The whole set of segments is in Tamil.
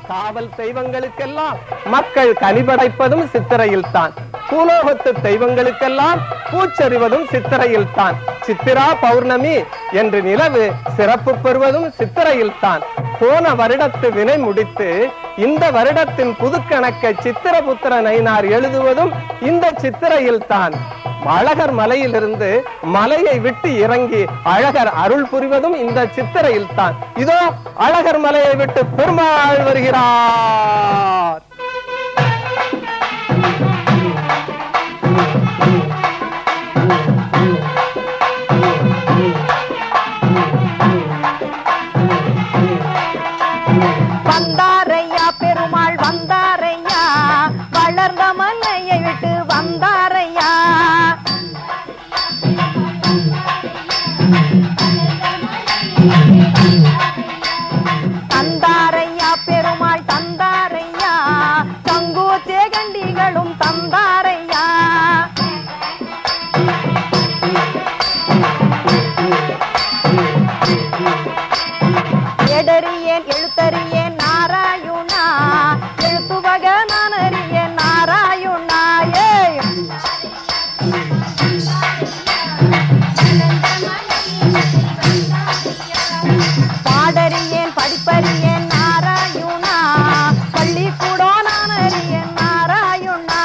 காவல் தெய்வங்களுக்கெல்லாம் மக்கள் கனிபடைப்பதும் சித்திரையில் தான் பூலோகத்து தெய்வங்களுக்கெல்லாம் பூச்செறிவதும் சித்திரையில் தான் சித்திரா பௌர்ணமி என்று நிலவு சிறப்பு பெறுவதும் சித்திரையில் தான் போன வருடத்து வினை முடித்து இந்த வருடத்தின் புதுக்கணக்கை சித்திரபுத்திர நயினார் எழுதுவதும் இந்த சித்திரையில் தான் அழகர் மலையிலிருந்து மலையை விட்டு இறங்கி அழகர் அருள் புரிவதும் இந்த சித்திரையில் தான் இதோ அழகர் மலையை விட்டு பெருமாள் வருகிறார் வந்தாரையா பெருமாள் வந்தாரையா வளர்ந்த மலையை விட்டு வந்தாரையா தந்தாரையா பெருமாள் தந்தாரையா தங்கூச்சே கண்டிகளும் தந்தாரையா எடறியேன் எழுத்தறியேன் நாராயுணா எழுத்துவக நான் அறியேன் நாராயுணா ஏய் பாடறியேன் படிப்பறியேன் நாராயுணா பள்ளிக்கூடம் நான் அறியேன் நாராயுணா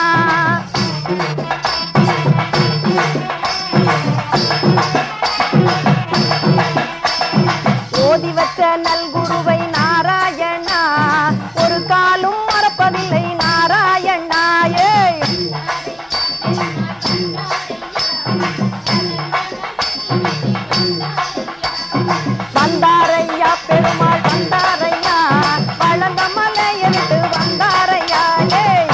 ஓதி வச்ச நல்குருவை நாராயணா ஒரு காலும் மறப்பதில்லை நாராயணா ஏய் வந்தாரையா பெருமாள் வந்தாரையா வளர்ந்த மலையை விட்டு வந்தாரையா ஏய்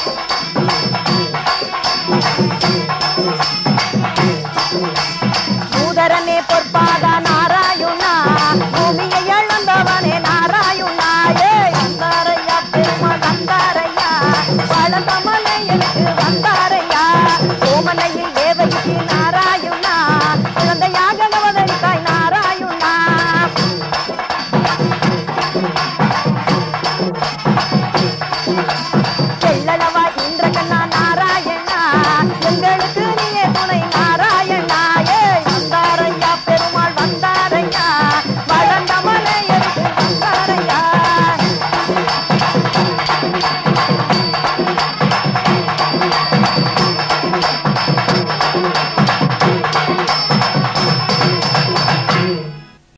பூதரனே பொற்பாத நாராயுணா பூமியை இழந்தவனே நாராயுணா ஏய் வந்தாரையா பெருமாள் வந்தாரையா வளர்ந்த மலையனுக்கு வந்தாரையா ஓமனையில் தேவகிக்கு நாராயுணா குழந்தையாக அவதரித்தாய் நாராயுணா எள்ளளவா இந்திர கண்ணா நாராயணா எங்களுக்கு நீயே துணை நாராயணா ஏய் வந்தாரையா பெருமாள் வந்தாரையா வளர்ந்த மலையருக்கு வந்தாரையா